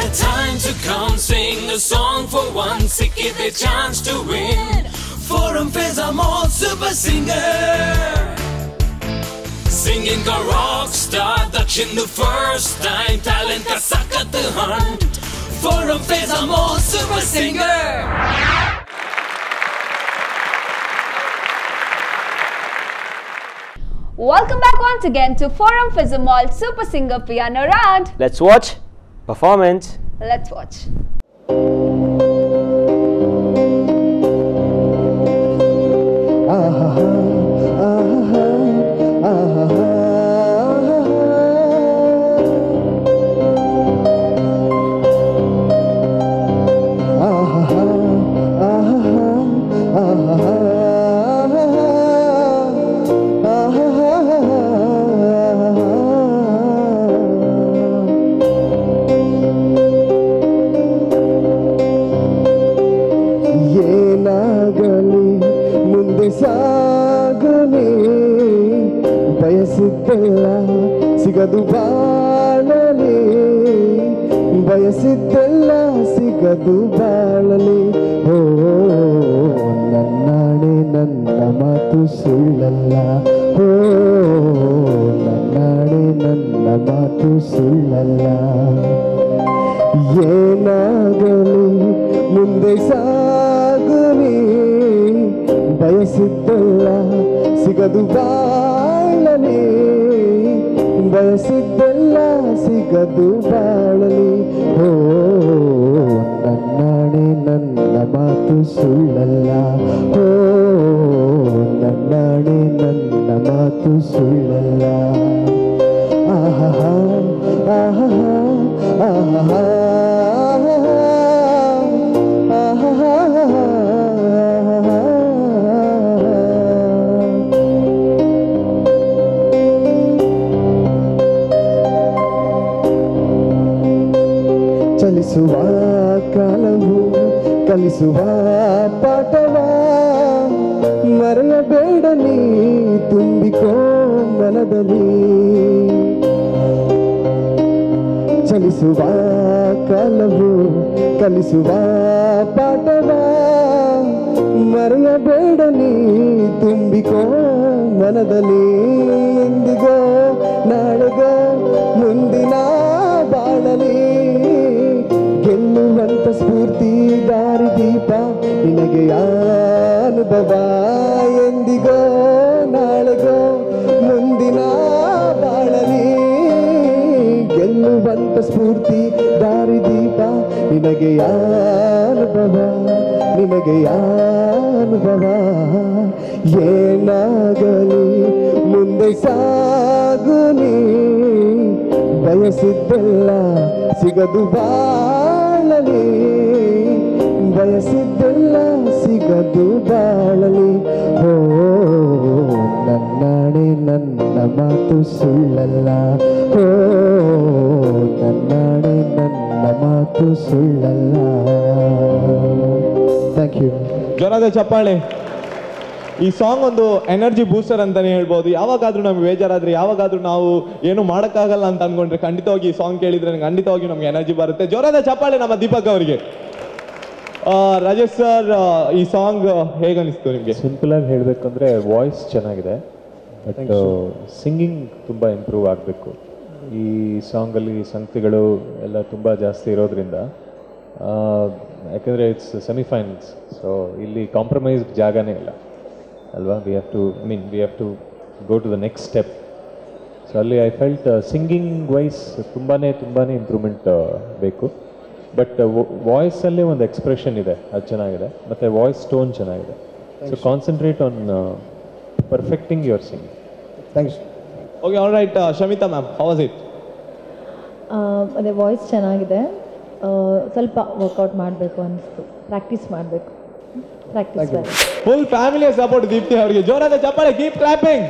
time to come sing a song for once. It give a chance to win. Forum Fizz, I'm all super singer. Singing a rock star, Dakshin the first time. Talent ka sakat the hunt. Forum Fizz, I'm all super singer. Welcome back once again to Forum Fizimol Super Singer Piano Round. Let's watch performance. Let's watch. ಏನಾಗಲಿ ಮುಂದೆ ಸಾಗಲಿ ಬಯಸಿದ್ದೆಲ್ಲ ಸಿಗದು ಬಾಳಲಿ ಬಯಸಿದ್ದೆಲ್ಲ ಸಿಗದು ಬಾಳಲಿ ಓ ನನ್ನಾಣೆ ನನ್ನ ಮಾತು ಸುಳ್ಳಲ್ಲ ಓ ನನ್ನಾಣೆ ನನ್ನ ಮಾತು ಸುಳ್ಳಲ್ಲ ಏನಾಗಲಿ ಮುಂದೆ ಸಾಗಲಿ ಬಯಸಿದ್ದೆಲ್ಲ ಸಿಗದು ಬಾಳಲಿ ಬಯಸಿದ್ದೆಲ್ಲ ಸಿಗದು ಬಾಳಲಿ ಓ ನನ್ನಾಣೆ ನನ್ನ ಮಾತು ಸುಳ್ಳಲ್ಲ ಓ ನನ್ನಾಣೆ ನನ್ನ ಮಾತು ಸುಳ್ಳಲ್ಲ ಆಹಾ ಆಹಾ ಆಹಾ ಚಲಿಸುವ ಕಾಲವು ಕಲಿಸುವ ಪಾಠವ ಮರೆಯಬೇಡ ನೀ ತುಂಬಿಕೋ ಮನದಲ್ಲಿ ಚಲಿಸುವ ಕಾಲವು ಕಲಿಸುವ ಪಾಠವ ಮರೆಯಬೇಡ ನೀ ತುಂಬಿಕೋ ಮನದಲ್ಲಿ ಎಂದಿಗೋ ನಾಳೆಗೋ ಮುಂದಿನ ಬಾಳಲಿ ಗೆಲ್ಲುವಂತ ಸ್ಫೂರ್ತಿ ದಾರಿದೀಪ ನಿನಗೆ ಅನುಭವ ಎಂದಿಗೋ ನಾಳೆಗೋ ಮುಂದಿನ ಬಾಳಲಿ ಗೆಲ್ಲುವಂತ ಸ್ಫೂರ್ತಿ ದಾರಿದೀಪ ನಿನಗೆ ಅನುಭವ ನಿನಗೆ ಅನುಭವ ಏನಾಗಲಿ ಮುಂದೆ ಸಾಗುನಿ ಬಯಸಿದ್ದೆಲ್ಲ ಸಿಗದು ಬಾಳಲಿ ಬಯಸಿದ್ದೆಲ್ಲ ಸಿಗದು ಬಾಳಲಿ ಓ ನನ್ನಾಣೆ ನನ್ನ ಮಾತು ಸುಳ್ಳಲ್ಲ ಓ ನನ್ನಾಣೆ ನನ್ನ ಮಾತು ಸುಳ್ಳಲ್ಲ ಥ್ಯಾಂಕ್ ಯು ಜ್ವರದ ಚಪ್ಪಾಳೆ ಈ ಸಾಂಗ್ ಒಂದು ಎನರ್ಜಿ ಬೂಸ್ಟರ್ ಅಂತಾನೆ ಹೇಳ್ಬೋದು ಯಾವಾಗಾದ್ರೂ ನಮ್ಗೆ ಬೇಜಾರಾದ್ರೆ ಯಾವಾಗಾದ್ರೂ ನಾವು ಏನು ಮಾಡೋಕ್ಕಾಗಲ್ಲ ಅಂತ ಅನ್ಕೊಂಡ್ರೆ ಖಂಡಿತವಾಗಿ ಈ ಸಾಂಗ್ ಕೇಳಿದ್ರೆ ನಂಗೆ ಖಂಡಿತವಾಗಿ ನಮ್ಗೆ ಎನರ್ಜಿ ಬರುತ್ತೆ ಜ್ವರದ ಚಪ್ಪಾಳೆ ನಮ್ಮ ದೀಪಕ್ ಅವರಿಗೆ ಆ, ರಾಜೇಶ್ ಸರ್ ಈ ಸಾಂಗ್ ಹೇಗನಿಸ್ತು ನಿಮಗೆ ಸಿಂಪಲ್ ಆಗಿ ಹೇಳಬೇಕಂದ್ರೆ ವಾಯ್ಸ್ ಚೆನ್ನಾಗಿದೆ ಬಟ್ ಸಿಂಗಿಂಗ್ ತುಂಬ ಇಂಪ್ರೂವ್ ಆಗಬೇಕು ಈ ಸಾಂಗಲ್ಲಿ ಸಂಗತಿಗಳು ಎಲ್ಲ ತುಂಬ ಜಾಸ್ತಿ ಇರೋದ್ರಿಂದ ಆ, ಯಾಕಂದರೆ ಇಟ್ಸ್ ಸೆಮಿಫೈನಲ್ಸ್ ಸೊ ಇಲ್ಲಿ ಕಾಂಪ್ರಮೈಸ್ ಜಾಗನೇ ಇಲ್ಲ ಅಲ್ವಾ we have to I mean we have to go to the next step so ಅಲ್ಲಿ ಐ ಫೆಲ್ಟ್ ಸಿಂಗಿಂಗ್ ವೈಸ್ ತುಂಬಾ ತುಂಬಾ ಇಂಪ್ರೂವ್ಮೆಂಟ್ ಬೇಕು ಬಟ್ ವಾಯ್ಸಲ್ಲೇ ಒಂದು ಎಕ್ಸ್ಪ್ರೆಷನ್ ಇದೆ ಅದು ಚೆನ್ನಾಗಿದೆ ಮತ್ತು ವಾಯ್ಸ್ ಟೋನ್ ಚೆನ್ನಾಗಿದೆ so concentrate on perfecting your singing thanks okay all right Shamitha ma'am how was it ಅದೇ ವಾಯ್ಸ್ ಚೆನ್ನಾಗಿದೆ ಆ, ಸ್ವಲ್ಪ ವರ್ಕೌಟ್ ಮಾಡಬೇಕು ಅನಿಸ್ತು ಪ್ರಾಕ್ಟೀಸ್ ಮಾಡಬೇಕು ಪ್ರಾಕ್ಟೀಸ್ ಫುಲ್ ಫ್ಯಾಮಿಲಿಯ ಸಪೋರ್ಟ್ ದೀಪ್ತಿ ಅವರಿಗೆ ಜೋರಾದ ಚಪ್ಪಾಳೆ ಕೀಪ್ ಕ್ಲಾಪಿಂಗ್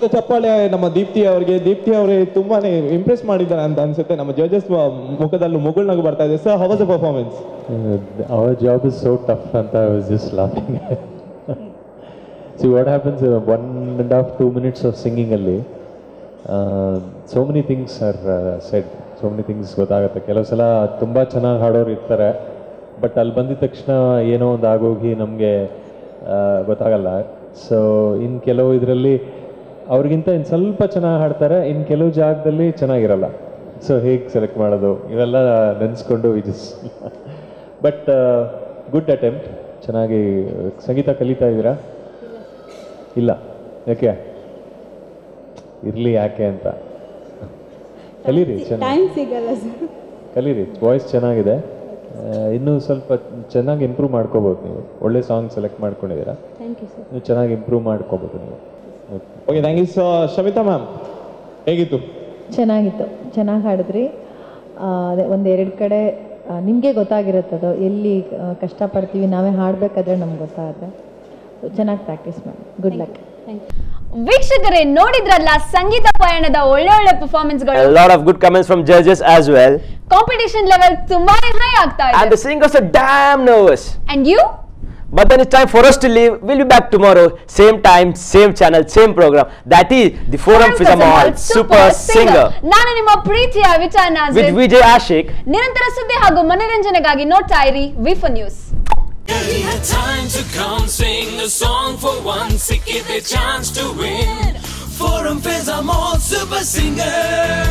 ಚಪ್ಪಾಳೆ ನಮ್ಮ ದೀಪ್ತಿ ಅವರಿಗೆ ದೀಪ್ತಿ ಅವರೇ ತುಂಬಾನೇ ಇಂಪ್ರೆಸ್ ಮಾಡಿದ್ದಾರೆ ಅಂತ ಅನ್ಸುತ್ತೆ ನಮ್ಮ ಜಡ್ಜಸ್ ಮುಖದಲ್ಲೂ ಮುಗುಳ್ ನಗು ಬರ್ತಾ ಇದೆ sir how's a performance our job is so tough ಅಂತ I was just laughing see what happens one and half two minutes of ಸಿಂಗಿಂಗಲ್ಲಿ so many things are said so many things ಗೊತ್ತಾಗುತ್ತೆ ಕೆಲವು ಸಲ ತುಂಬ ಚೆನ್ನಾಗಿ ಹಾಡೋರು ಇರ್ತಾರೆ ಬಟ್ ಅಲ್ಲಿ ಬಂದಿದ ತಕ್ಷಣ ಏನೋ ಒಂದು ಆಗೋಗಿ ನಮಗೆ ಗೊತ್ತಾಗಲ್ಲ ಸೊ ಇನ್ನು ಕೆಲವು ಇದರಲ್ಲಿ ಅವ್ರಿಗಿಂತ ಇನ್ನು ಸ್ವಲ್ಪ ಚೆನ್ನಾಗಿ ಹಾಡ್ತಾರೆ ಇನ್ನು ಕೆಲವು ಜಾಗದಲ್ಲಿ ಚೆನ್ನಾಗಿರಲ್ಲ ಸೊ ಹೇಗೆ ಸೆಲೆಕ್ಟ್ ಮಾಡೋದು ಇವೆಲ್ಲ ನೆನೆಸ್ಕೊಂಡು ಇಸ್ ಬಟ್ ಗುಡ್ ಅಟೆಂಪ್ಟ್ ಚೆನ್ನಾಗಿ ಸಂಗೀತ ಕಲಿತಾ ಇದ್ದೀರಾ ಇಲ್ಲ ಯಾಕೆ ಇರಲಿ ಯಾಕೆ ಅಂತ ಕಲೀರಿ ಚೆನ್ನಾಗಿ ಟೈಮ್ ಸಿಗಲ್ಲ ಸರ್ ಕಲೀರಿ ವಾಯ್ಸ್ ಚೆನ್ನಾಗಿದೆ ಆ, ಇನ್ನೂ ಸ್ವಲ್ಪ ಚೆನ್ನಾಗಿ ಇಂಪ್ರೂವ್ ಮಾಡ್ಕೋಬೋದು ನೀವು ಒಳ್ಳೆ ಸಾಂಗ್ ಸೆಲೆಕ್ಟ್ ಮಾಡ್ಕೊಂಡಿದ್ದೀರಾ ಥ್ಯಾಂಕ್ ಯು ಸರ್ ನೀವು ಚೆನ್ನಾಗಿ ಇಂಪ್ರೂವ್ ಮಾಡ್ಕೋಬೋದು ನೀವು okay thank you so Shamitha ma'am ಹೇಗಿತ್ತು ಚೆನ್ನಾಗಿತ್ತು ಚೆನ್ನಾಗಿ ಹಾಡಿದ್ರಿ ಆ, ಅದೇ ಒಂದೆರಡು ಕಡೆ ನಿಮಗೆ ಗೊತ್ತಾಗಿರುತ್ತೆ ಅದು ಎಲ್ಲಿ ಆ, ಕಷ್ಟಪಡ್ತೀವಿ ನಾವೇ ಹಾಡಬೇಕಾದ್ರೆ ನಮ್ಗೆ ಗೊತ್ತಾಗುತ್ತೆ ಚೆನ್ನಾಗಿ ಪ್ರಾಕ್ಟೀಸ್ ಮಾಡಿ ಗುಡ್ ಲಕ್ ವೀಕ್ಷಕರೇ ನೋಡಿದ್ರಲ್ಲ ಸಂಗೀತ ಪಯಣದ ಒಳ್ಳೆ ಒಳ್ಳೆ ಪರ್ಫಾರ್ಮೆನ್ಸ್ A ಗಳು lot of good comments from judges as well. Competition level ತುಂಬಾನೇ ಹೈ ಆಗ್ತಾ And ಇದೆ the singers are damn nervous. And you But then it's time for us to leave. We'll be back tomorrow, same time, same channel, same program. That is the Forum Fizamol Super Singer ನಾನು ನಿಮ್ಮ ಪ್ರೀತಿಯ ವಿಚಾರ with Vijay Ashik. ನಿರಂತರ ಸುದ್ದಿ ಹಾಗೂ ಮನೋರಂಜನೆಗಾಗಿ ನೋಡ್ತಾ ಇರಿ ವಿಫೋ news He had time to come sing a song for once. He give a chance to win. Forum Fizz, I'm all super singer.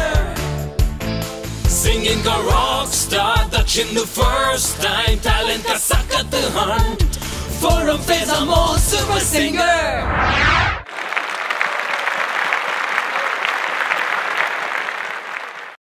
Singing a rock star, that's in the first time. Talent ka sakat hunt. Forum Fizz, I'm all super singer.